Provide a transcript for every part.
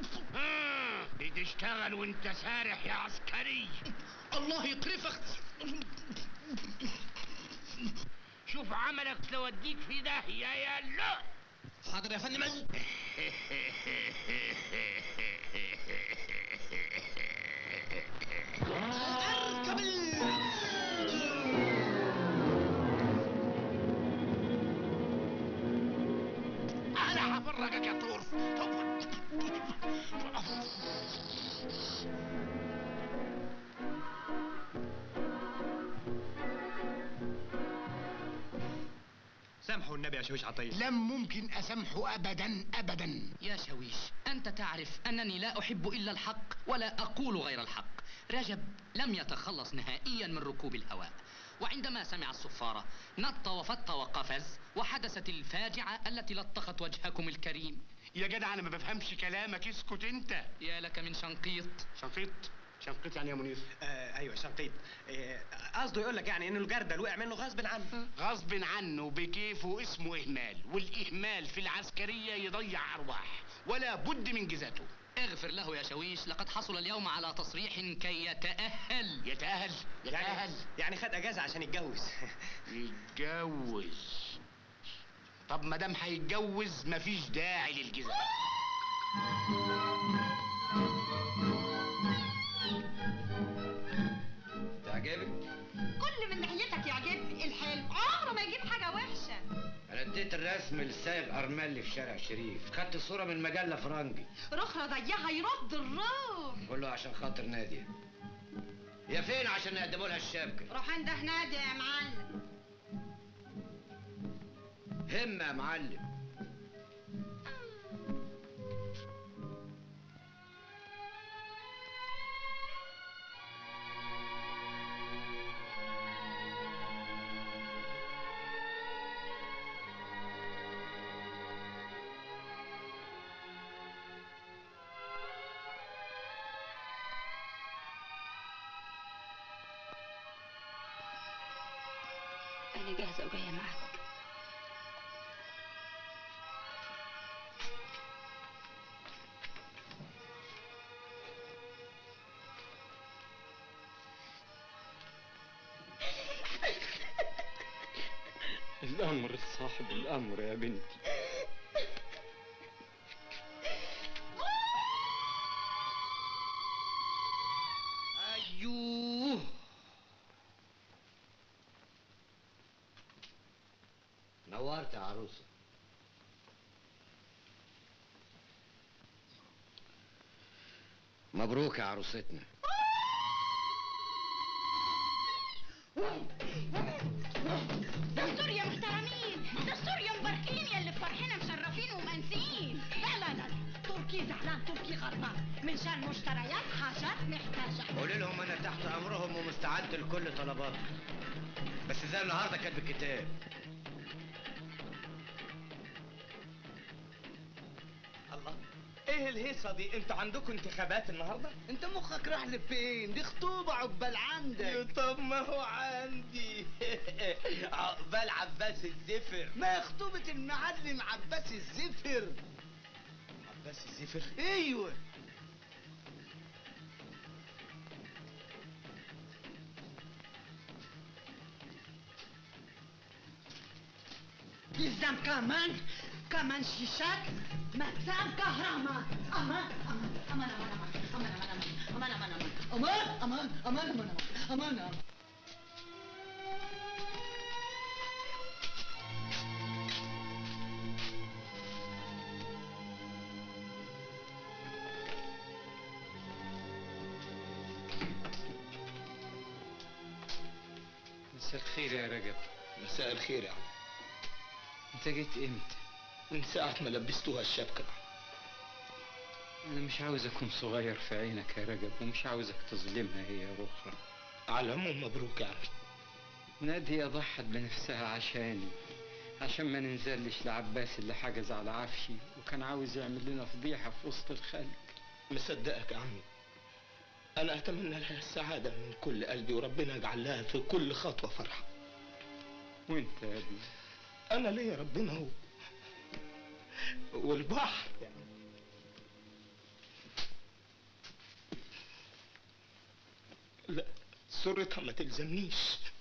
آه، بتشتغل وانت سارح يا عسكري الله يقرفك شوف عملك توديك في داهية يا لا حاضر يا فندم اركب انا هفرجك يا طور سامحوا النبي يا شويش عطيه لم ممكن اسامحه ابدا ابدا يا شويش أنت تعرف أنني لا أحب إلا الحق ولا أقول غير الحق رجب لم يتخلص نهائيا من ركوب الهواء وعندما سمع الصفارة نط وفط وقفز وحدثت الفاجعة التي لطخت وجهكم الكريم يا جدع انا ما بفهمش كلامك اسكت انت يا لك من شنقيط شنقيط شنقيط يعني يا منير آه ايوه شنقيط آه، قصده يقول لك يعني ان الجردل وقع منه غصب عنه غصب عنه بكيفه اسمه اهمال والاهمال في العسكريه يضيع ارواح ولا بد من جزاته اغفر له يا شويش لقد حصل اليوم على تصريح كي يتأهل يتأهل يتأهل يعني يعني خد اجازه عشان يتجوز يتجوز طب ما دام هيتجوز مفيش داعي للجزاء تعجبك؟ كل من ناحيتك يعجبني الحلو عمره ما يجيب حاجة وحشة انا اديت الرسم للسايق ارملي في شارع شريف خدت صورة من مجلة فرنجي رخرة ضيعها يرد الروح بقول له عشان خاطر نادية يا فين عشان نقدموا لها الشبكة روح انده نادي يا معلم همة يا معلم انا جاهزة وجاية معاك الأمر صاحب الأمر يا بنتي ايوه نورت يا عروسة مبروك يا عروستنا دستور يا محترمين دستور يا مباركين يا اللي فرحنا مشرفين ومنسيين لا لا لا تركي زعلان تركي غضبان من شان مشتريات حاجات محتاجة قول لهم انا تحت امرهم ومستعد لكل طلباتهم بس زي النهارده كاتب الكتاب الله ايه الهيصه دي انتوا عندكم انتخابات النهارده انت مخك راح لفين دي خطوبة عقبال عندك طب ما هو عندي عقبال عباس الزفر ما خطوبة المعلم عباس الزفر عباس الزفر ايوه يلزم كمان كمان شيشات مكتب كهرباء امان امان امان امان امان امان امان امان امان امان امان امان امان امان مساء الخير يا رجب مساء الخير يا عم انت جيت امتى من ساعة ما لبستوها الشبكة انا مش عاوز اكون صغير في عينك يا رجب ومش عاوزك تظلمها هي اخرى على العموم مبروك يا عم نادية ضحت بنفسها عشاني عشان ما ننزلش لعباس اللي حجز على عفشي وكان عاوز يعمل لنا فضيحة في وسط الخلق مصدقك يا عمي أنا أتمنى لها السعادة من كل قلبي وربنا يجعل لها في كل خطوة فرحة وانت يا ابني أنا ليا ربنا هو والبحر يعني لا سرتها ما تلزمنيش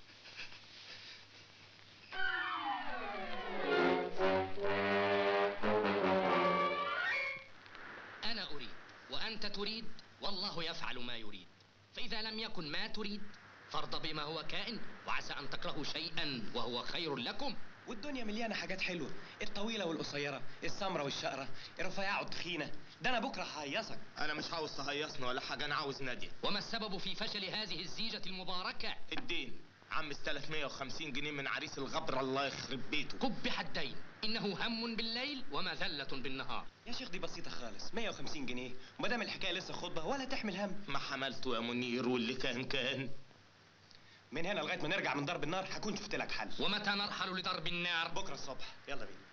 أنا أريد وأنت تريد والله يفعل ما يريد فإذا لم يكن ما تريد فارض بما هو كائن وعسى أن تكرهوا شيئا وهو خير لكم والدنيا مليانه حاجات حلوه الطويله والقصيره السمره والشقره الرفيعه والتخينه ده انا بكره ههيصك انا مش عاوز تهيصني ولا حاجه انا عاوز ناديه وما السبب في فشل هذه الزيجة المباركة الدين عمس 350 جنيه من عريس الغبر الله يخرب بيته قبح الدين إنه هم بالليل ومذلة بالنهار يا شيخ دي بسيطه خالص 150 جنيه وما دام الحكايه لسه خطبه ولا تحمل هم ما حملته يا منير واللي كان كان من هنا لغايه ما نرجع من ضرب النار هكون شفت لك حل ومتى نرحل لضرب النار بكره الصبح يلا بينا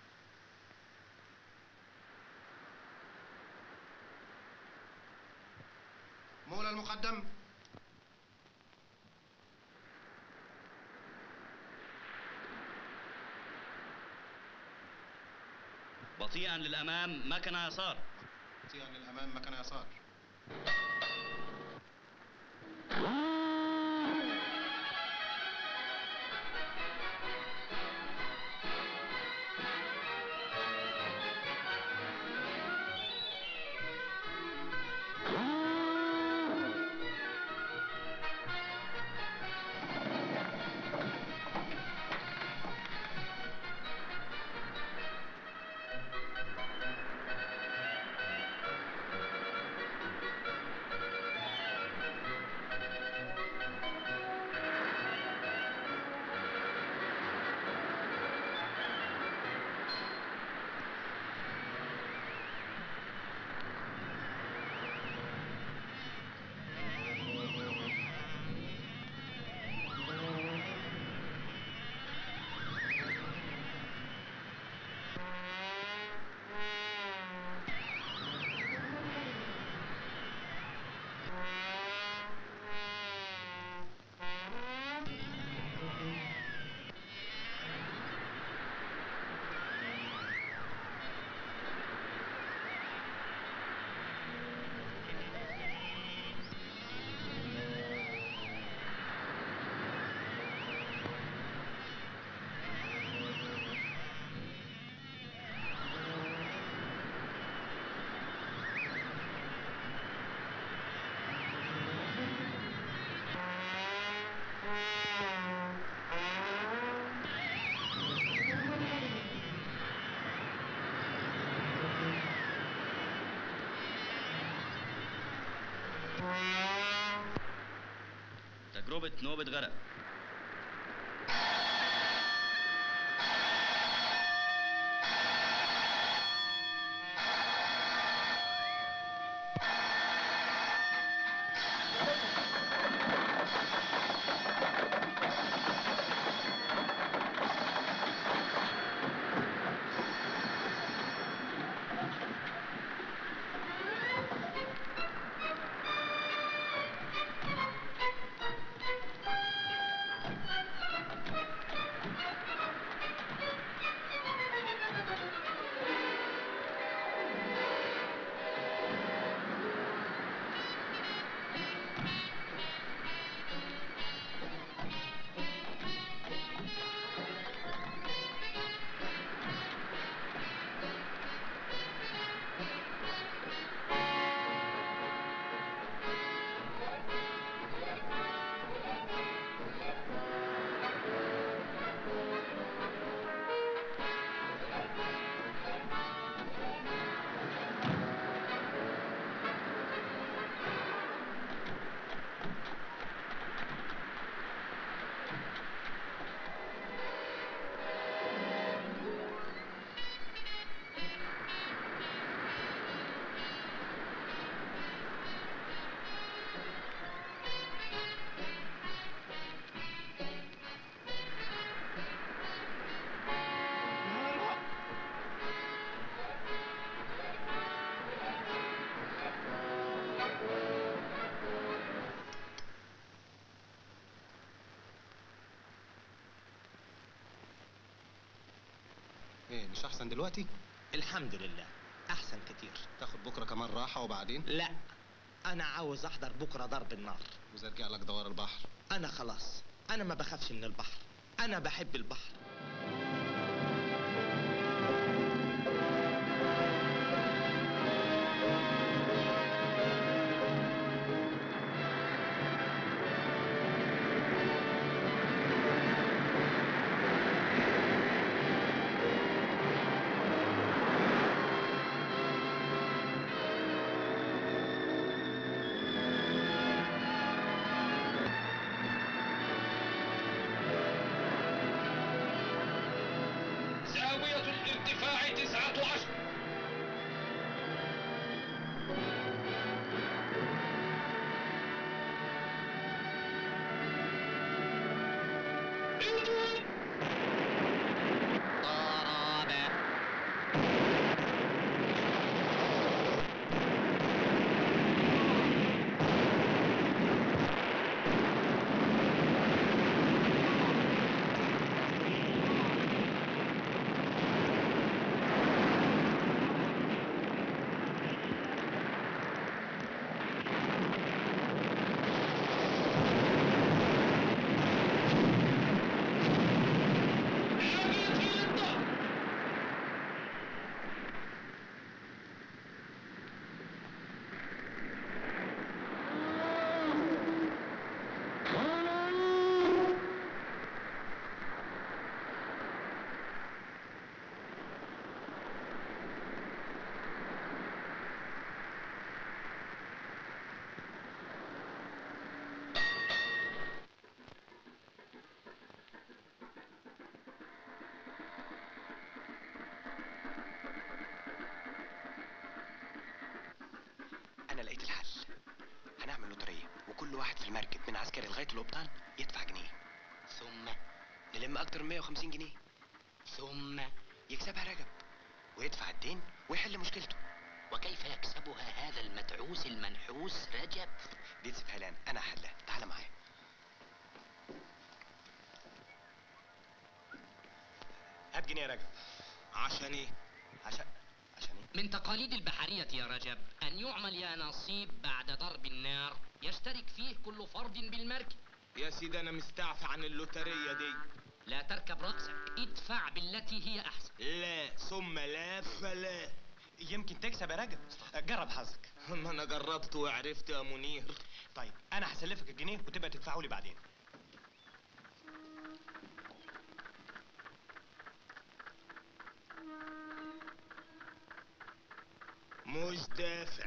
مولى المقدم بطيئا للأمام مكن يسار بطيئا للامام مكان يسار تجربة نوبة غرق ايه مش احسن دلوقتي الحمد لله احسن كتير تاخد بكره كمان راحه وبعدين لا انا عاوز احضر بكره ضرب النار واذا رجع لك دوار البحر انا خلاص انا ما بخافش من البحر انا بحب البحر زاوية الارتفاع تسعة عشر ضرب انا لقيت الحل هنعمل لوتريه وكل واحد في المركب من عسكري لغايه القبطان يدفع جنيه ثم نلم اكتر من 150 جنيه ثم يكسبها رجب ويدفع الدين ويحل مشكلته وكيف يكسبها هذا المدعوس المنحوس رجب دي تسيبها لي انا انا هحلها تعال معايا هات جنيه يا رجب عشان ايه عشان عشان ايه من تقاليد البحرية يا رجب أن يعمل يا نصيب بعد ضرب النار يشترك فيه كل فرد بالمركب يا سيدي انا مستعفى عن اللوتريه دي لا تركب رأسك ادفع بالتي هي أحسن لا ثم لا فلا يمكن تكسب يا رجب جرب حظك ما انا جربت وعرفت يا منير طيب انا هسلفك الجنيه وتبقى تدفعه لي بعدين مش دافع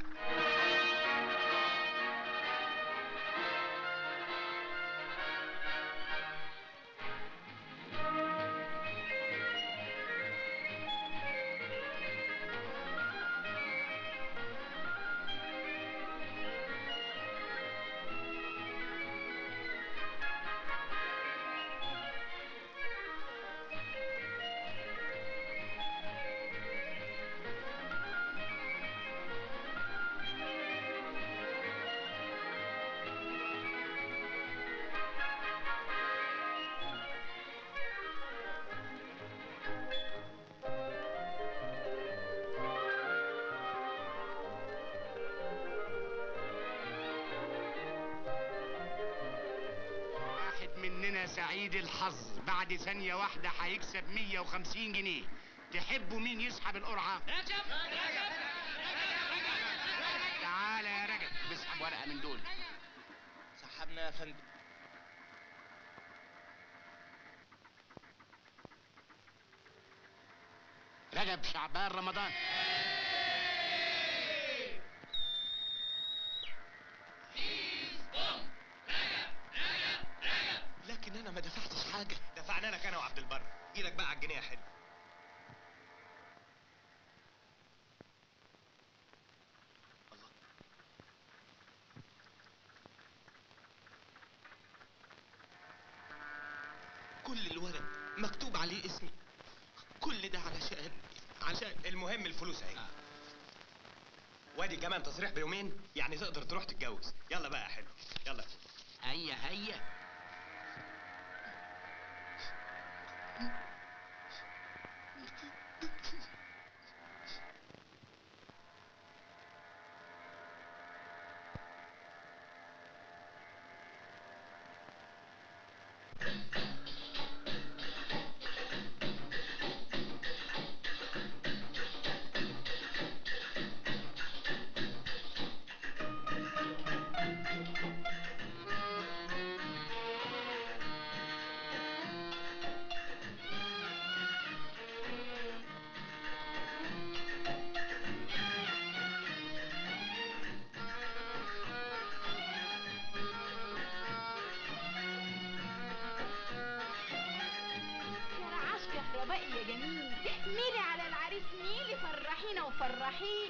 واحد مننا سعيد الحظ بعد ثانية واحدة هيكسب 150 جنيه تحبوا مين يسحب القرعة؟ رجب تعالى يا رجب اسحب ورقة من دول سحبنا يا فندم رجب شعبان رمضان لكن انا ما دفعتش حاجه دفعنا لك انا وعبد البر ايدك بقى على الجنيه يا حلو كل الورق مكتوب عليه اسمي كل ده علشان عشان المهم الفلوس اهي وادي كمان تصريح بيومين يعني تقدر تروح تتجوز يلا بقى يا حلو يلا هيا هيا يا رعاش كهربائي يا جميل ميلي على العريس ميلي فرحينا وفرحيه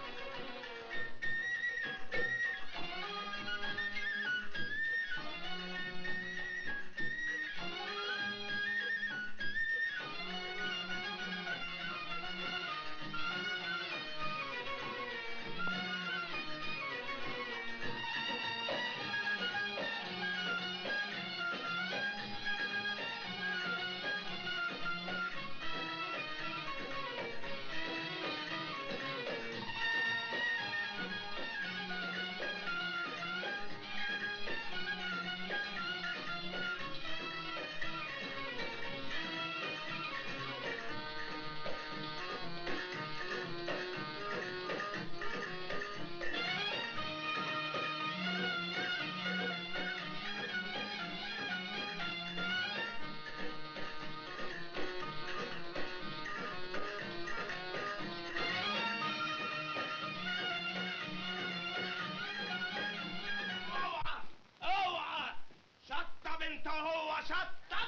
اوعى اوعى شطب انت وهو شطب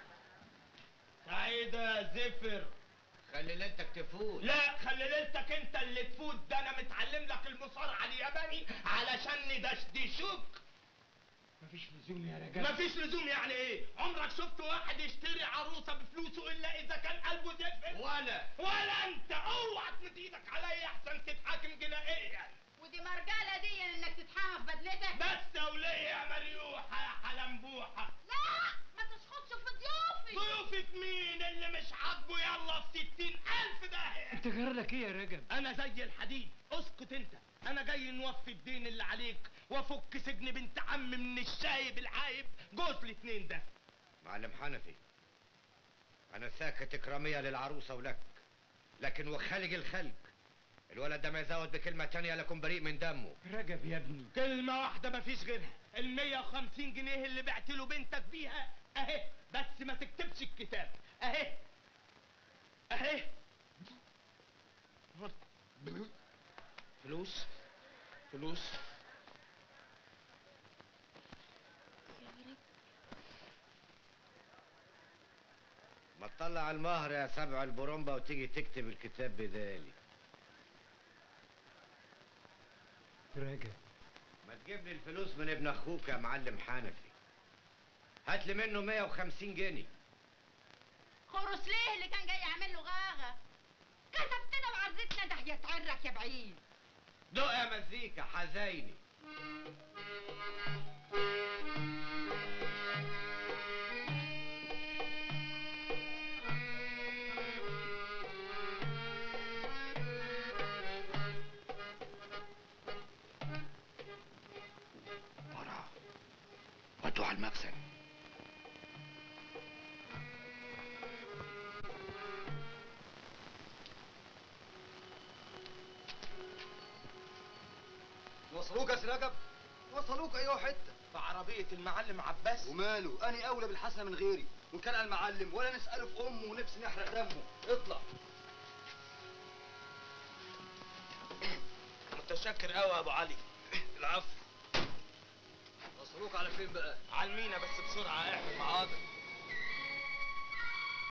سعيدة زفر خلي ليلتك تفوت لا خلي ليلتك انت اللي تفوت ده انا متعلم لك المصارعة الياباني علشان ندشدشوك مفيش لزوم يا رجال مفيش لزوم يعني ايه عمرك شفت واحد يشتري عروسة بفلوسه الا اذا كان قلبه زفر ولا ولا انت اوعى تمد ايدك عليا احسن تتحاكم جنائيا ودي مرجالة دي انك تتحمى في بدلتك بس يا ولية يا مريوحة يا حلنبوحة لا ما تشخطش في ضيوفي ضيوفة مين اللي مش عاجبه يلا في ستين ألف داهية انت جرالك ايه يا رجب أنا زي الحديد اسكت أنت أنا جاي نوفي الدين اللي عليك وأفك سجن بنت عم من الشايب العايب جوز الاتنين ده معلم حنفي انا ساكت اكراميه للعروسه ولك لكن وخالق الخلق الولد ده ما يزود بكلمه تانية لكم بريء من دمه رجب يا ابني كلمة واحدة مفيش غيرها ال 150 جنيه اللي بعت له بنتك بيها أهي بس ما تكتبش الكتاب أهي أهي فلوس فلوس ما تطلع المهر يا سبع البرومبا وتيجي تكتب الكتاب بدالي رجب ما تجيب لي الفلوس من ابن اخوك يا معلم حنفي هات لي منه 150 جنيه خرس ليه اللي كان جاي يعمل له غاغة كتبتنا وعزتنا ده يتعرك يا بعيد دق يا مزيكا حزيني وراه ودوا على المخزن وصلوك يا سراجب وصلوك ايوه حته في عربية المعلم عباس وماله اني اولى بالحسنه من غيري وان كان على المعلم ولا نساله في امه ونفسي نحرق دمه اطلع متشكر قوي يا ابو علي العفو وصلوك على فين بقى على المينا بس بسرعة احنا حاضر